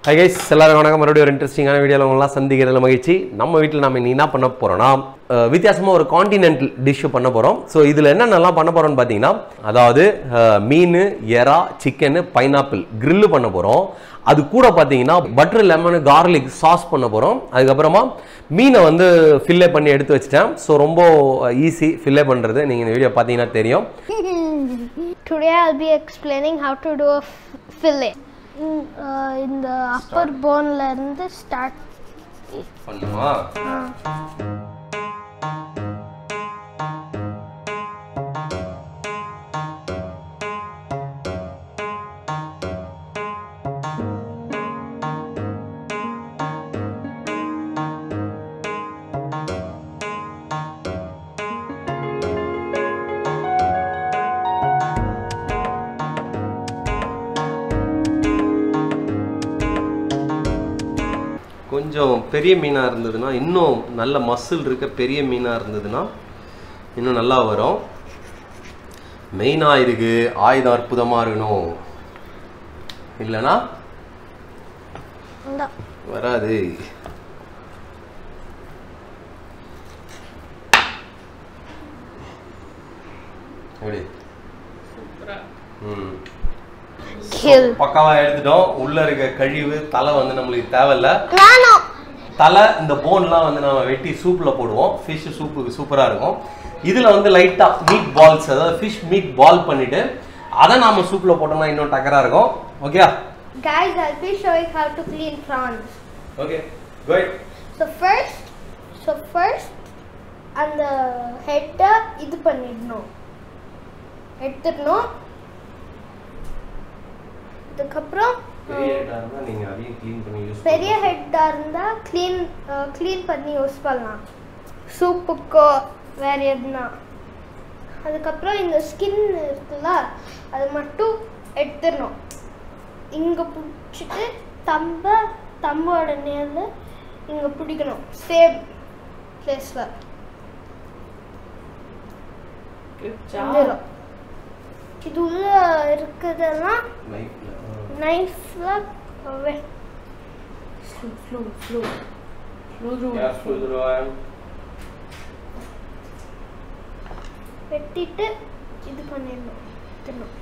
Hi guys எல்லாரும் வணக்கம் மறுபடியும் ஒரு இன்ட்ரெஸ்டிங்கான வீடியோவில் உங்களாம் சந்திக்கிறதுல மகிழ்ச்சி நம்ம வீட்டில் நம்ம இன்னைக்கு என்ன பண்ண போகிறோம்னா வித்தியாசமாக ஒரு காண்டினென்டல் டிஷ்ஷு பண்ண போகிறோம் ஸோ இதில் என்னென்னலாம் பண்ண போகிறோம்னு பார்த்தீங்கன்னா அதாவது அஹ், மீன் எறா சிக்கனு பைனாப்பிள் கிரில்லு பண்ண போகிறோம் அது கூட பார்த்தீங்கன்னா பட்டர் லெமன் கார்லிக் சாஸ் பண்ண போகிறோம் அதுக்கப்புறமா மீனை வந்து ஃபில்லே பண்ணி எடுத்து வச்சிட்டேன் ஸோ ரொம்ப ஈஸி ஃபில்லே பண்ணுறது நீங்கள் இந்த வீடியோ பார்த்தீங்கன்னா தெரியும் Today I'll be explaining how to do a f- fillet. Mm, uh, இந்த அப்பர் போன்ல இருந்து ஸ்டார்ட் பண்ணுமா கொஞ்சம் பெரிய மீனாக இருந்ததுன்னா இன்னும் நல்ல மசில் இருக்க பெரிய மீனாக இருந்ததுன்னா இன்னும் நல்லா வரும் மெயினாக இருக்கு ஆயுதம் அற்புதமாக இருக்கணும் இல்லைன்னா இந்த வராது எப்படி ம் கில் பக்காவா எடுத்துட்டோம் உள்ள இருக்க கழிவு தலை வந்து நம்மளுக்கு தேவையில்ல வேணும் தலை இந்த போன்லாம் வந்து நம்ம வெட்டி சூப்பில் போடுவோம் ஃபிஷ் சூப்புக்கு சூப்பராக இருக்கும் இதில் வந்து லைட்டாக மீட் பால்ஸ் அதாவது ஃபிஷ் மீட் பால் பண்ணிட்டு அதை நாம சூப்பில் போட்டோம்னா இன்னும் டக்கராக இருக்கும் okay guys I'll be showing how to clean prawns okay good so first so first அந்த ஹெட்டை இது பண்ணிடணும் எடுத்துடணும் அதுக்கப்புறம் பெரிய head ஆ இருந்தா நீங்க அதையும் க்ளீன் பண்ணி யூஸ் பெரிய ஹெட்டாக இருந்தால் க்ளீன் க்ளீன் பண்ணி யூஸ் பண்ணலாம் சூப்புக்கோ வேறு எதுனா அதுக்கப்புறம் இந்த ஸ்கின் இருக்குல்ல அது மட்டும் எடுத்துடணும் இங்கே பிடிச்சிட்டு தம்ப தம்போட நேரில் இங்கே பிடிக்கணும் சேம் பிளேஸில் இது உள்ள இருக்கிறதெல்லாம் நைஃப்ல நைஃப்பில் Slow, slow, slow. Slow, slow, Yeah, slow. slow. வெட்டிட்டு இது பண்ணிடணும் எடுத்துடணும்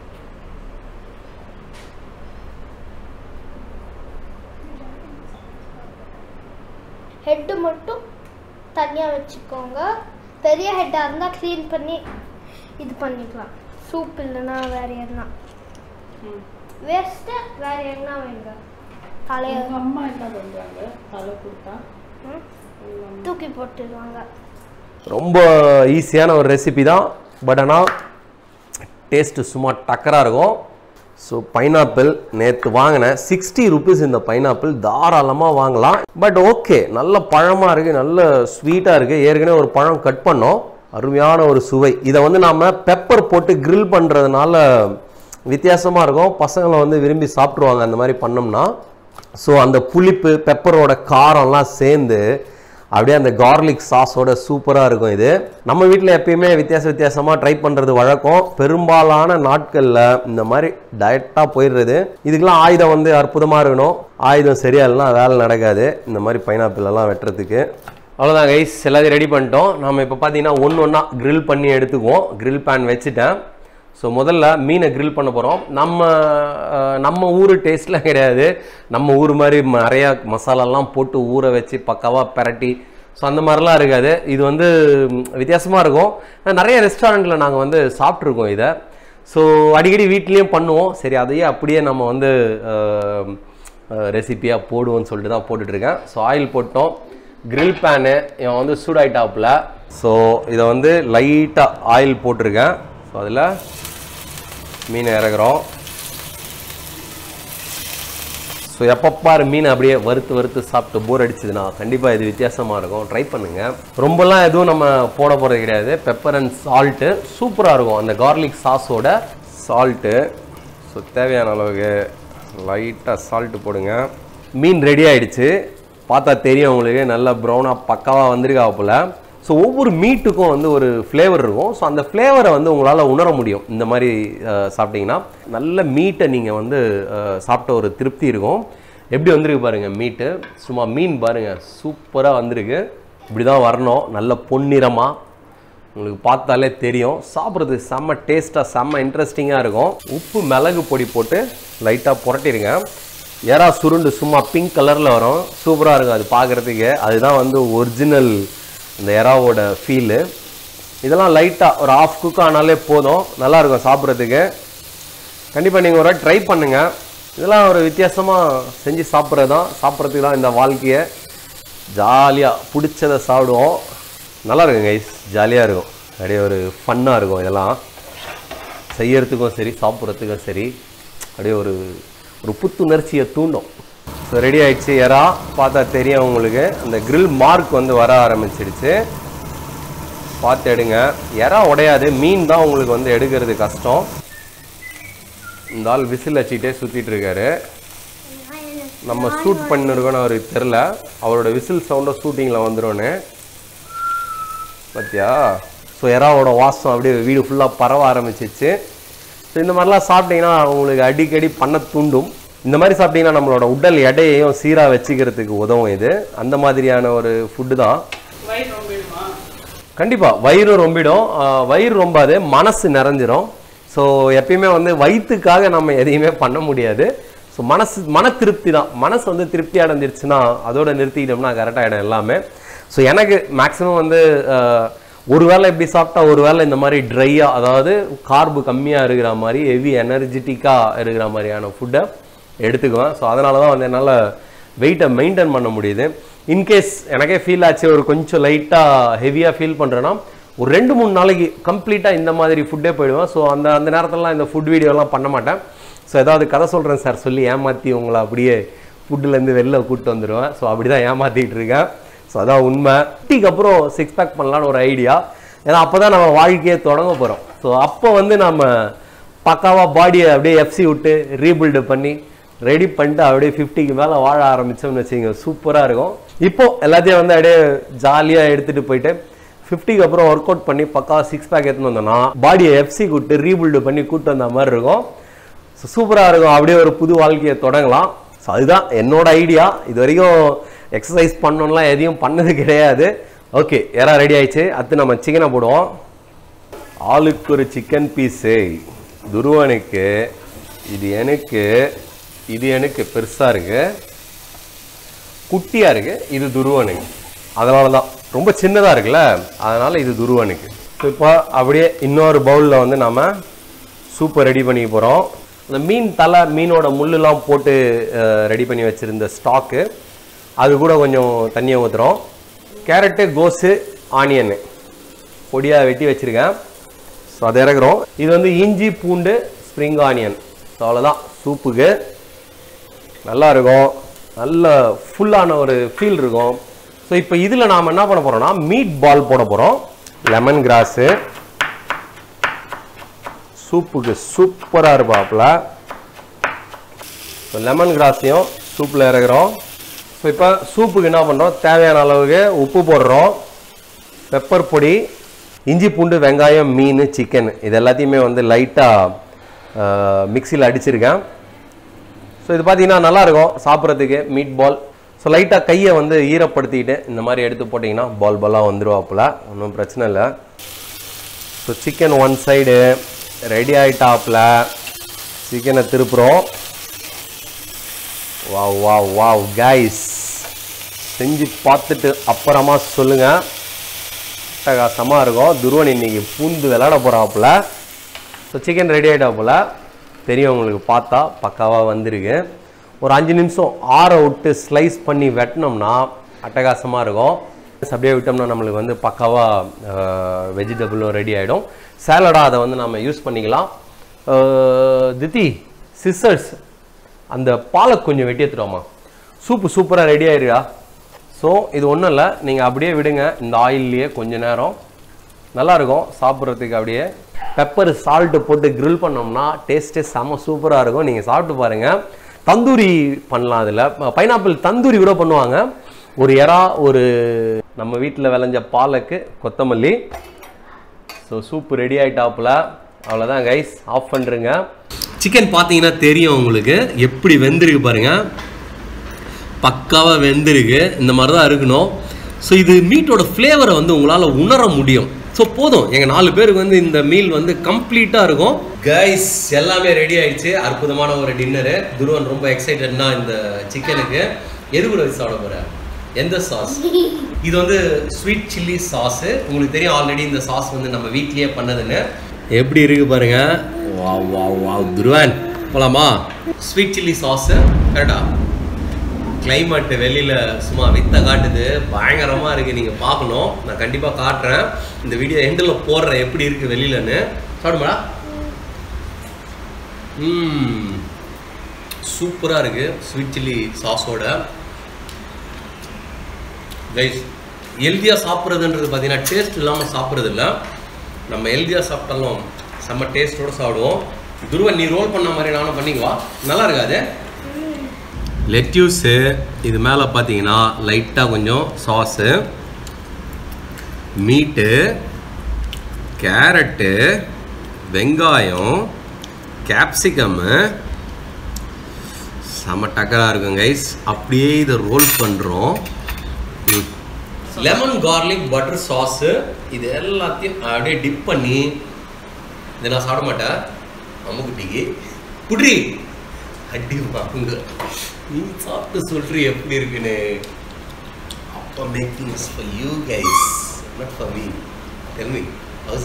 ஹெட்டு மட்டும் தனியாக வச்சுக்கோங்க பெரிய ஹெட்டாக இருந்தால் க்ளீன் பண்ணி இது பண்ணிக்கலாம் சூப் இல்லைன்னா வேறு எதுனா ம். வேஸ்ட்டு வேறு என்ன வைங்க தலையை உங்க அம்மா என்ன பண்றாங்க தலை கொடுத்தா ம், உங்க அம்மா தூக்கி போட்டுருவாங்க ரொம்ப ஈஸியான ஒரு ரெசிபி தான் பட் ஆனால் டேஸ்ட்டு சும்மா டக்கராக இருக்கும் ஸோ பைனாப்பிள் நேற்று வாங்கினேன் சிக்ஸ்டி ருபீஸ் இந்த பைனாப்பிள் தாராளமாக வாங்கலாம் பட் ஓகே நல்ல பழமாக இருக்குது நல்ல ஸ்வீட்டாக இருக்குது ஏற்கனவே ஒரு பழம் கட் பண்ணோம் அருமையான ஒரு சுவை இதை வந்து நாம் பெப்பர் போட்டு grill பண்ணுறதுனால வித்தியாசமாக இருக்கும் பசங்களை வந்து விரும்பி சாப்பிட்ருவாங்க அந்த மாதிரி பண்ணோம்னா ஸோ அந்த புளிப்பு பெப்பரோட காரம்லாம் சேர்ந்து அப்படியே அந்த கார்லிக் சாஸோட சூப்பராக இருக்கும் இது நம்ம வீட்டில் எப்பயுமே வித்தியாச வித்தியாசமாக ட்ரை பண்ணுறது வழக்கம் பெரும்பாலான நாட்களில் இந்த மாதிரி டயட்டாக போயிடுறது இதுக்கெல்லாம் ஆயுதம் வந்து அற்புதமாக இருக்கணும் ஆயுதம் சரியா இல்லைனா வேலை நடக்காது இந்த மாதிரி பைனாப்பிள் எல்லாம் வெட்டுறதுக்கு அவ்வளோதான் கைஸ் எல்லாத்தையும் ரெடி பண்ணிட்டோம் நம்ம இப்போ பார்த்தீங்கன்னா ஒன்று ஒன்றா grill பண்ணி எடுத்துக்குவோம் grill pan வச்சுட்டேன் ஸோ முதல்ல மீனை grill பண்ண போகிறோம் நம்ம அஹ், நம்ம ஊர் டேஸ்ட்லாம் கிடையாது நம்ம ஊர் மாதிரி நிறையா மசாலாலாம் போட்டு ஊற வச்சு பக்காவாக பிரட்டி ஸோ அந்த மாதிரிலாம் இருக்காது இது வந்து வித்தியாசமாக இருக்கும் ஆனா, நிறைய ரெஸ்டாரண்ட்டில் நாங்கள் வந்து சாப்பிட்ருக்கோம் இதை ஸோ அடிக்கடி வீட்லேயும் பண்ணுவோம் சரி அதையே அப்படியே நம்ம வந்து ரெசிப்பியாக போடுவோம்னு சொல்லிட்டு தான் போட்டுட்ருக்கேன் ஸோ ஆயில் போட்டோம் grill பேனு இவன் வந்து சூடாயிட்டாப்புல ஸோ இதை வந்து லைட்டாக ஆயில் போட்டிருக்கேன் ஸோ அதில் மீனை இறக்குறோம் ஸோ எப்போ பாரு மீன் அப்படியே வறுத்து வறுத்து சாப்பிட்டு போர் அடிச்சதுன்னா கண்டிப்பாக இது வித்தியாசமாக இருக்கும் ட்ரை பண்ணுங்கள் ரொம்பலாம் எதுவும் நம்ம போட போகிறது கிடையாது பெப்பர் அண்ட் சால்ட்டு சூப்பராக இருக்கும் அந்த கார்லிக் சாஸோட சால்ட்டு ஸோ தேவையான அளவுக்கு லைட்டாக சால்ட்டு போடுங்க மீன் ரெடி ஆயிடுச்சு பார்த்தா தெரியும் உங்களுக்கு நல்லா ப்ரௌனாக பக்காவாக வந்திருக்கா போல் ஸோ ஒவ்வொரு மீட்டுக்கும் வந்து ஒரு ஃப்ளேவர் இருக்கும் ஸோ அந்த ஃப்ளேவரை வந்து உங்களால் உணர முடியும் இந்த மாதிரி அஹ், சாப்பிட்டீங்கன்னா நல்ல மீட்டை நீங்கள் வந்து அஹ், சாப்பிட்ட ஒரு திருப்தி இருக்கும் எப்படி வந்திருக்கு பாருங்க மீட்டு சும்மா மீன் பாருங்க சூப்பராக வந்திருக்கு இப்படி தான் வரணும் நல்ல பொன்னிறமாக உங்களுக்கு பார்த்தாலே தெரியும் சாப்பிட்றதுக்கு செம்ம டேஸ்ட்டாக செம்ம இன்ட்ரெஸ்டிங்காக இருக்கும் உப்பு மிளகு பொடி போட்டு லைட்டாக புரட்டிடுங்க எறா சுருண்டு சும்மா பிங்க் கலரில் வரும் சூப்பராக இருக்கும் அது பார்க்குறதுக்கு அதுதான் வந்து ஒரிஜினல் இந்த எறாவோட ஃபீலு இதெல்லாம் லைட்டாக ஒரு ஆஃப் குக் ஆனாலே போதும் நல்லாயிருக்கும் சாப்பிட்றதுக்கு கண்டிப்பாக நீங்கள் ஒரு வாட்டி ட்ரை பண்ணுங்கள் இதெல்லாம் ஒரு வித்தியாசமாக செஞ்சு சாப்பிட்றது தான் சாப்பிட்றதுக்கு தான் இந்த வாழ்க்கையை ஜாலியாக பிடிச்சதை சாப்பிடுவோம் நல்லா இருக்கும் கைஸ் ஜாலியாக இருக்கும் அப்படியே ஒரு ஃபன்னாக இருக்கும் இதெல்லாம் செய்யறதுக்கும் சரி சாப்பிட்றதுக்கும் சரி அப்படியே ஒரு ஒரு புத்துணர்ச்சியை தூண்டும் ஸோ ரெடி ஆயிடுச்சு எறா பார்த்தா தெரியும் உங்களுக்கு அந்த grill மார்க் வந்து வர ஆரம்பிச்சிடுச்சு பார்த்து எடுங்க எறா உடையாது மீன் தான் உங்களுக்கு வந்து எடுக்கிறது கஷ்டம் இந்த ஆள் விசில் வச்சுக்கிட்டே சுற்றிட்டு இருக்காரு நம்ம ஷூட் பண்ணிருக்கோன்னு அவருக்கு தெரில அவரோட விசில் சவுண்டை ஷூட்டிங்கில் வந்துரும்னு பார்த்தியா ஸோ எறாவோட வாசம் அப்படியே வீடு ஃபுல்லாக பரவ ஆரம்பிச்சிச்சு ஸோ இந்த மாதிரிலாம் சாப்பிட்டீங்கன்னா உங்களுக்கு அடிக்கடி பண்ண தூண்டும் இந்த மாதிரி சாப்பிட்டீங்கன்னா நம்மளோட உடல் எடையையும் சீராக வச்சுக்கிறதுக்கு உதவும் இது அந்த மாதிரியான ஒரு ஃபுட்டு தான் வயிறு ரொம்பிடுமா கண்டிப்பாக வயிறு ரொம்பிடும் ஆஹ் வயிறு ரொம்பாது மனசு நிறைஞ்சிரும் ஸோ எப்பயுமே வந்து வயிற்றுக்காக நம்ம எதையுமே பண்ண முடியாது ஸோ மனசு மன திருப்தி தான் மனசு வந்து திருப்தி அடைஞ்சிருச்சுன்னா அதோட நிறுத்திக்கிட்டோம்னா கரெக்டாகிடும் எல்லாமே ஸோ எனக்கு மேக்ஸிமம் வந்து ஆஹ் ஒரு வேளை இப்படி சாப்பிட்டா ஒரு வேளை இந்த மாதிரி ட்ரையாக அதாவது கார்பு கம்மியாக இருக்கிற மாதிரி ஹெவி எனர்ஜெட்டிக்காக இருக்கிற மாதிரியான ஃபுட்டை எடுத்துக்குவேன் ஸோ அதனால தான் வந்து என்னால் வெயிட்டை மெயின்டைன் பண்ண முடியுது இன்கேஸ் எனக்கே ஃபீல் ஆச்சு ஒரு கொஞ்சம் லைட்டாக ஹெவியாக ஃபீல் பண்ணுறேன்னா ஒரு ரெண்டு மூணு நாளைக்கு கம்ப்ளீட்டாக இந்த மாதிரி ஃபுட்டே போயிடுவேன் ஸோ அந்த அந்த நேரத்துலலாம் இந்த ஃபுட் வீடியோலாம் பண்ண மாட்டேன் ஸோ ஏதாவது கதை சொல்கிறேன் சார் சொல்லி ஏமாற்றி உங்களை அப்படியே ஃபுட்டுலேருந்து வெளில கூப்பிட்டு வந்துடுவேன் ஸோ அப்படி தான் ஏமாற்றிட்டு இருக்கேன் ஸோ அதான் உண்மை டீக்கு அப்புறம் சிக்ஸ் பேக் பண்ணலான்னு ஒரு ஐடியா ஏன்னா அப்போ தான் நம்ம வாழ்க்கையை தொடங்க போகிறோம் ஸோ அப்போ வந்து நம்ம பக்காவாக பாடியை அப்படியே எஃப்சி விட்டு ரீபில்டு பண்ணி ரெடி பண்ணிட்டு அப்படியே ஃபிஃப்டிக்கு மேலே வாழ ஆரம்பிச்சோம்னு வச்சுங்க சூப்பராக இருக்கும் இப்போ எல்லாத்தையும் வந்து அப்படியே ஜாலியாக எடுத்துகிட்டு போயிட்டு ஃபிஃப்டிக்கு அப்புறம் ஒர்க் அவுட் பண்ணி பக்காவாக சிக்ஸ் பேக் எடுத்துன்னு வந்தோம்னா பாடியை எஃப்சி கூட்டு ரீபில்டு பண்ணி கூட்டு வந்த மாதிரி இருக்கும் ஸோ சூப்பராக இருக்கும் அப்படியே ஒரு புது வாழ்க்கையை தொடங்கலாம் ஸோ அதுதான் என்னோட ஐடியா இது வரைக்கும் எக்ஸசைஸ் பண்ணணும்லாம் எதையும் பண்ணது கிடையாது ஓகே யாரா ரெடி ஆயிடுச்சு அடுத்து நம்ம சிக்கனை போடுவோம் ஆளுக்கு ஒரு சிக்கன் பீஸு துருவனுக்கு இது எனக்கு இது எனக்கு பெருசாக இருக்கு குட்டியாக இருக்கு இது துருவனுக்கு அதனால தான் ரொம்ப சின்னதாக இருக்குல்ல அதனால இது துருவனுக்கு ஸோ இப்போ அப்படியே இன்னொரு பவுலில் வந்து நாம சூப்பர் ரெடி பண்ணிக்க போகிறோம் அந்த மீன் தலை மீனோட முள்ளுலாம் போட்டு ரெடி பண்ணி வச்சுருந்த ஸ்டாக்கு அது கூட கொஞ்சம் தண்ணியை ஊற்றுறோம் கேரட்டு கோஸு ஆனியன் பொடியாக வெட்டி வச்சுருக்கேன் ஸோ அதை இறக்குறோம் இது வந்து இஞ்சி பூண்டு ஸ்ப்ரிங் ஆனியன் ஸோ அவ்வளோதான் சூப்புக்கு நல்லா இருக்கும் நல்ல ஃபுல்லான ஒரு ஃபீல் இருக்கும் ஸோ இப்போ இதில் நாம் என்ன பண்ண போகிறோம்னா மீட் பால் போட போகிறோம் லெமன் கிராஸு சூப்புக்கு சூப்பராக இருப்பாப்புல ஸோ லெமன் கிராஸையும் சூப்பில் இறக்குறோம் ஸோ இப்போ சூப்புக்கு என்ன பண்ணுறோம் தேவையான அளவுக்கு உப்பு போடுறோம் பெப்பர் பொடி இஞ்சி பூண்டு வெங்காயம் மீன் சிக்கன் இது எல்லாத்தையுமே வந்து லைட்டாக மிக்சியில் அடிச்சிருக்கேன் ஸோ இது பார்த்தீங்கன்னா நல்லாயிருக்கும் சாப்பிட்றதுக்கு மீட் பால் ஸோ லைட்டாக கையை வந்து ஈரப்படுத்திக்கிட்டு இந்த மாதிரி எடுத்து போட்டிங்கன்னா பால் பாலாக வந்துருவாப்புல ஒன்றும் பிரச்சனை இல்லை so chicken one side ready ஆகிட்டாப்புல சிக்கனை திருப்புறோம் வாவ் வாவ் வாவ் கைஸ் செஞ்சு பார்த்துட்டு அப்புறமா சொல்லுங்கள் அட்டகாசமாக இருக்கும் துருவன் இன்னைக்கு பூந்து விளையாட போகிறாப்புல ஸோ சிக்கன் ரெடி ஆகிட்டாப்புல தெரியும் உங்களுக்கு பார்த்தா பக்காவாக வந்திருக்கு ஒரு அஞ்சு நிமிஷம் ஆற விட்டு ஸ்லைஸ் பண்ணி வெட்டினோம்னா அட்டகாசமாக இருக்கும் அப்படியே விட்டோம்னா நம்மளுக்கு வந்து பக்காவாக வெஜிடபிளும் ரெடி ஆகிடும் சேலடாக அதை வந்து நம்ம யூஸ் பண்ணிக்கலாம் அஹ், தித்தி சிஸ்டர்ஸ் அந்த பாலை கொஞ்சம் வெட்டி எடுத்துட்டோமா சூப்பு சூப்பராக ரெடி ஆயிருக்கா ஸோ இது ஒன்றும் இல்லை நீங்கள் அப்படியே விடுங்க இந்த ஆயில்லையே கொஞ்ச நேரம் நல்லா இருக்கும் சாப்பிட்றதுக்கு அப்படியே பெப்பர் சால்ட்டு போட்டு grill பண்ணோம்னா டேஸ்ட்டே செம சூப்பராக இருக்கும் நீங்கள் சாப்பிட்டு பாருங்கள் தந்தூரி பண்ணலாம் அதில் பைனாப்பிள் தந்தூரி கூட பண்ணுவாங்க ஒரு எறா ஒரு நம்ம வீட்டில் விளைஞ்ச பாலக்கு கொத்தமல்லி ஸோ சூப் ரெடி ஆகிட்டாப்புல அவ்வளோதான் கைஸ் ஆஃப் பண்ணுறங்க சிக்கன் பார்த்தீங்கன்னா தெரியும் உங்களுக்கு எப்படி வெந்திருக்கு பாருங்க பக்காவாக வெந்திருக்கு இந்த மாதிரி தான் இருக்கணும் ஸோ இது மீட்டோட ஃப்ளேவரை வந்து உங்களால் உணர முடியும் ஸோ போதும் எங்கள் நாலு பேருக்கு வந்து இந்த மீல் வந்து கம்ப்ளீட்டாக இருக்கும் கைஸ் எல்லாமே ரெடி ஆயிடுச்சு அற்புதமான ஒரு டின்னரு துருவன் ரொம்ப எக்ஸைட்டட்னா இந்த சிக்கனுக்கு எது கூட வச்சு சாப்பிட போற எந்த சாஸ் இது வந்து ஸ்வீட் சில்லி சாஸ் உங்களுக்கு தெரியும் ஆல்ரெடி இந்த சாஸ் வந்து நம்ம வீட்லயே பண்ணதுன்னு எப்படி இருக்கு பாருங்க வாவ் வாவ் வாவ் துருவன் போலாமா ஸ்வீட் சில்லி சாஸ் கரெக்டா கிளைமேட் வெளியில சும்மா வித்த காட்டுது பயங்கரமா இருக்கு நீங்க பார்க்கணும் நான் கண்டிப்பா காட்டுறேன் இந்த வீடியோ எண்டில் போடுறேன் எப்படி இருக்கு வெளியிலன்னு சாப்பிடுமாடா ம் சூப்பரா இருக்கு ஸ்வீட் சில்லி சாஸோட கைஸ் ஹெல்த்தியாக சாப்பிட்றதுன்றது பார்த்தீங்கன்னா டேஸ்ட் இல்லாமல் சாப்பிட்றது இல்ல நம்ம ஹெல்த்தியாக சாப்பிட்டாலும் செம்ம டேஸ்ட்டோட சாப்பிடுவோம் துருவன் நீ ரோல் பண்ண மாதிரி நானும் பண்ணிக்குவா நல்லா இருக்காது லெட்யூஸு இது மேலே பார்த்தீங்கன்னா லைட்டாக கொஞ்சம் சாஸு மீட்டு கேரட்டு வெங்காயம் கேப்சிகம்மு செம டக்கராக இருக்கும் கைஸ் அப்படியே இதை ரோல் பண்ணுறோம் லெமன் கார்லிக் பட்டர் சாஸு இது எல்லாத்தையும் அப்படியே டிப் பண்ணி இதை நான் சாப்பிட மாட்டேன் அம்முக்குட்டிக்கு புட்ரி அடி வாங்க நீ சாப்பிட்டு சொல்றீ எப்படி இருக்குன்னு அப்பா making is for you guys not for me tell me how's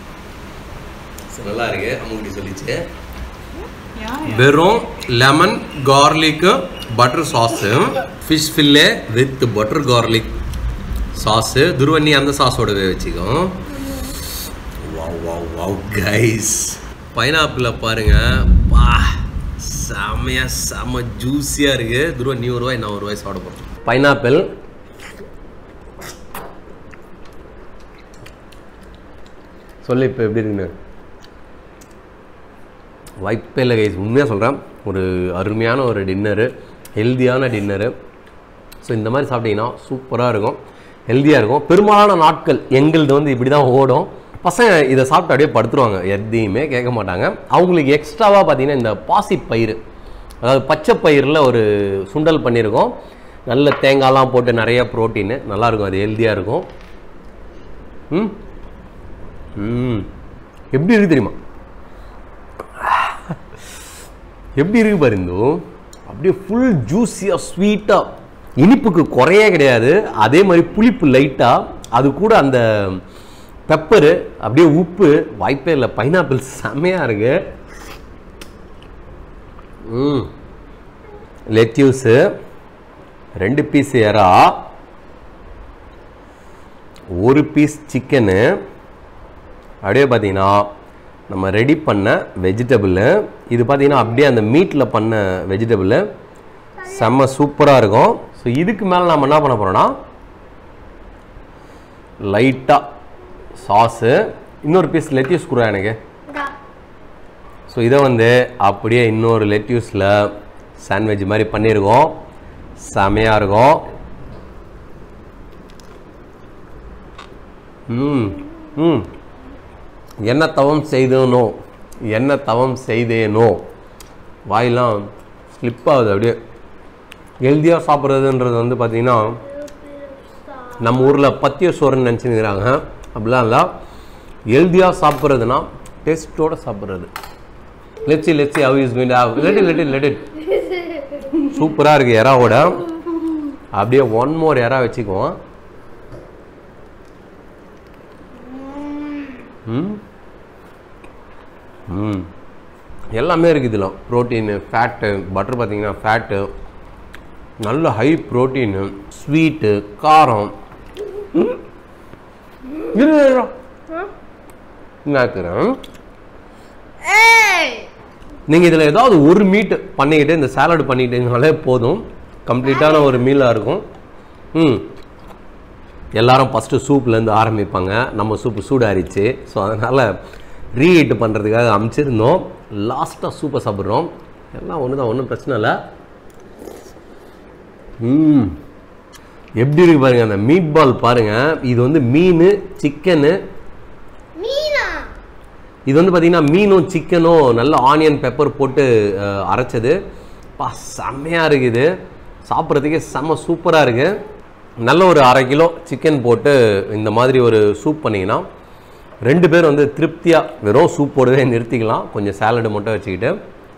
நல்லா இருக்கு அம்முக்குட்டி சொல்லிச்சு வெறும் lemon garlic butter sauce fish fillet with butter garlic sauce துருவண்ணி அந்த சாஸோடவே வச்சுக்கோ வாவ் வாவ் வாவ் கைஸ் பைனாப்பிளை பாருங்க பா செமையா செம ஜூஸியாக இருக்கு துருவன் நீ ஒரு ரூபாய் நான் ஒரு ரூபாய் சாப்பிட போகிறேன் பைனாப்பிள் சொல்லு இப்போ எப்படி இருக்குன்னு வாய்ப்பே இல்லை கைஸ் உண்மையாக சொல்கிறேன் ஒரு அருமையான ஒரு டின்னரு ஹெல்தியான டின்னரு ஸோ இந்த மாதிரி சாப்பிட்டீங்கன்னா சூப்பராக இருக்கும் ஹெல்த்தியாக இருக்கும் பெரும்பாலான நாட்கள் எங்களுது வந்து இப்படி தான் ஓடும் பசங்க இதை சாப்பிட்டு அப்படியே படுத்துருவாங்க எதையுமே கேட்க மாட்டாங்க அவங்களுக்கு எக்ஸ்ட்ராவாக பார்த்தீங்கன்னா இந்த பாசி பயிறு அதாவது பச்சை பயிரில் ஒரு சுண்டல் பண்ணியிருக்கோம் நல்ல தேங்காய்லாம் போட்டு நிறைய ப்ரோட்டீன் நல்லாயிருக்கும் அது ஹெல்த்தியாக இருக்கும் ம் ம் எப்படி இருக்கு தெரியுமா எப்படி இருக்கு பாரு இந்து அப்படியே ஃபுல் ஜூஸியாக ஸ்வீட்டாக இனிப்புக்கு குறையே கிடையாது அதே மாதிரி புளிப்பு லைட்டாக அது கூட அந்த பெப்பரு அப்படியே உப்பு வாய்ப்பே இல்லை பைனாப்பிள் செம்மையாக இருக்கு ம் லெட்யூஸு ரெண்டு பீஸ் எறா ஒரு பீஸ் சிக்கனு அப்படியே பார்த்தீங்கன்னா நம்ம ரெடி பண்ண வெஜிடபிள் இது பார்த்தீங்கன்னா அப்படியே அந்த மீட்டில் பண்ண வெஜிடபிள் செம்ம சூப்பராக இருக்கும் ஸோ இதுக்கு மேலே நம்ம என்ன பண்ண போகிறோம்னா லைட்டாக சாஸு இன்னொரு பீஸ் லெட்யூஸ் கொடுறா எனக்கு இந்தா. ஸோ இதை வந்து அப்படியே இன்னொரு லெட்யூஸில் சாண்ட்விச் மாதிரி பண்ணியிருக்கோம் செமையாக இருக்கும் ம் ம் என்ன தவம் செய்தேனோ என்ன தவம் செய்தேனோ வாயெல்லாம் ஸ்லிப் ஆகுது அப்படியே ஹெல்த்தியாக சாப்பிட்றதுன்றது வந்து பார்த்திங்கன்னா நம்ம ஊரில் பத்திய சோறுன்னு நினச்சிருக்கிறாங்க அப்படிலாம் இல்லை ஹெல்த்தியாக சாப்பிட்றதுனா டேஸ்ட்டோட சாப்பிட்றது let's see let's see how is going to let it let it let it சூப்பராக இருக்குது எறாவோட அப்படியே ஒன் மோர் எறா வச்சுக்குவோம் ம் ம் எல்லாமே இருக்குது இதில் ப்ரோட்டீனு ஃபேட்டு பட்டர் பார்த்தீங்கன்னா ஃபேட்டு நல்ல ஹை ப்ரோட்டீனு ஸ்வீட்டு காரம் ம். இரு, இரு, இரு. என்ன ஆக்குறேன் ஏய் நீங்கள் இதில் ஏதாவது ஒரு மீட் பண்ணிக்கிட்டு இந்த சாலட் பண்ணிக்கிட்டீங்கனாலே போதும் கம்ப்ளீட்டான ஒரு மீலாக இருக்கும் ம் எல்லாரும் ஃபஸ்ட்டு சூப்லேருந்து ஆரம்பிப்பாங்க நம்ம சூப்பு சூடாரிச்சு ஸோ அதனால் ரீஹீட் பண்ணுறதுக்காக அமைச்சிருந்தோம் லாஸ்ட்டாக சூப்பை சாப்பிட்றோம் எல்லாம் ஒன்று தான் ஒன்றும் பிரச்சனை இல்லை ம் எப்படி இருக்கு பாருங்க அந்த மீட் பால் பாருங்க இது வந்து மீன் சிக்கனு மீனா இது வந்து பார்த்தீங்கன்னா மீனும் சிக்கனும் நல்ல ஆனியன் பெப்பர் போட்டு அஹ், அரைச்சது பா செம்மையாக இருக்குது சாப்பிட்றதுக்கே செம்ம சூப்பராக இருக்குது நல்ல ஒரு அரை கிலோ சிக்கன் போட்டு இந்த மாதிரி ஒரு சூப் பண்ணிங்கன்னா ரெண்டு பேர் வந்து திருப்தியாக வெறும் சூப்போடவே நிறுத்திக்கலாம் கொஞ்சம் சாலடு மட்டும் வச்சுக்கிட்டு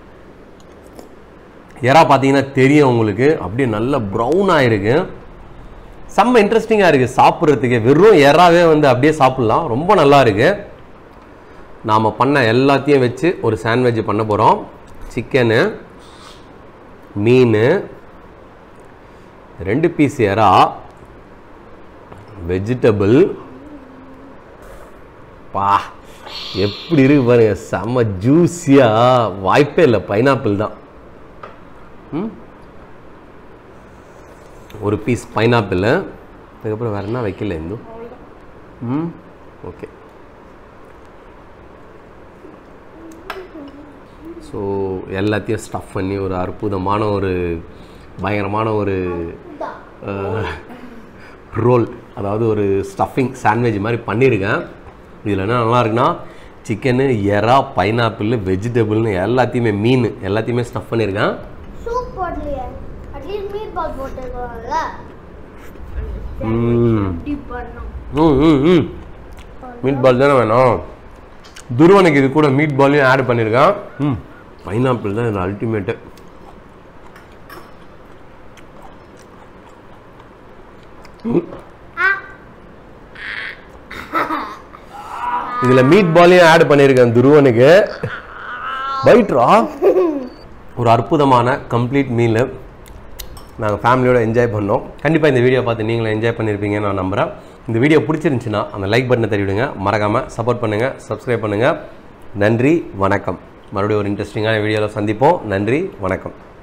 எறா பார்த்தீங்கன்னா தெரியும் உங்களுக்கு அப்படியே நல்ல ப்ரௌன் ஆயிருக்கு செம்ம இன்ட்ரெஸ்டிங்காக இருக்குது சாப்பிட்றதுக்கு வெறும் எறாவே வந்து அப்படியே சாப்பிட்லாம் ரொம்ப நல்லா இருக்கு நாம் பண்ண எல்லாத்தையும் வச்சு ஒரு சாண்ட்விட்ச் பண்ண போகிறோம் சிக்கனு மீன் ரெண்டு பீஸ் எறா வெஜிடபிள் பா எப்படி இருக்கு பாருங்க செம்ம ஜூஸியாக வாய்ப்பே இல்லை பைனாப்பிள் தான் ம் ஒரு பீஸ் பைனாப்பிள் அதுக்கப்புறம் வேறு என்ன வைக்கல இந்து ம் ஓகே ஸோ எல்லாத்தையும் ஸ்டஃப் பண்ணி ஒரு அற்புதமான ஒரு பயங்கரமான ஒரு ரோல் அதாவது ஒரு ஸ்டஃபிங் சாண்ட்விச் மாதிரி பண்ணியிருக்கேன் இதில் என்ன நல்லா இருக்குன்னா சிக்கனு எறா பைனாப்பிள் வெஜிடபிள்னு எல்லாத்தையுமே மீன் எல்லாத்தையுமே ஸ்டஃப் பண்ணியிருக்கேன் சூப் போடலையே அட்லீஸ்ட் மீட் பால் போட்டுருக்கோம்ல ம் இப்படி பண்ணோம் ம் ம் ம் மீட் பால் தானே வேணும் துருவனுக்கு இது கூட மீட் பாலையும் ஆட் பண்ணியிருக்கேன் ம் பைனாப்பிள் தான் இது அல்டிமேட்டு இதில் மீட் பாலையும் ஆட் பண்ணியிருக்கேன் துருவனுக்கு பைட்ரா ஒரு அற்புதமான கம்ப்ளீட் மீல் நாங்கள் ஃபேமிலியோட என்ஜாய் பண்ணோம் கண்டிப்பாக இந்த வீடியோ பார்த்து நீங்களும் என்ஜாய் பண்ணியிருப்பீங்கன்னு நான் நம்புகிறேன் இந்த வீடியோ பிடிச்சிருந்துச்சுன்னா அந்த லைக் பட்டனை தருவிடுங்க மறக்காமல் சப்போர்ட் பண்ணுங்கள் சப்ஸ்கிரைப் பண்ணுங்கள் நன்றி வணக்கம் மறுபடியும் ஒரு இன்ட்ரெஸ்டிங்கான வீடியோவில் சந்திப்போம் நன்றி வணக்கம்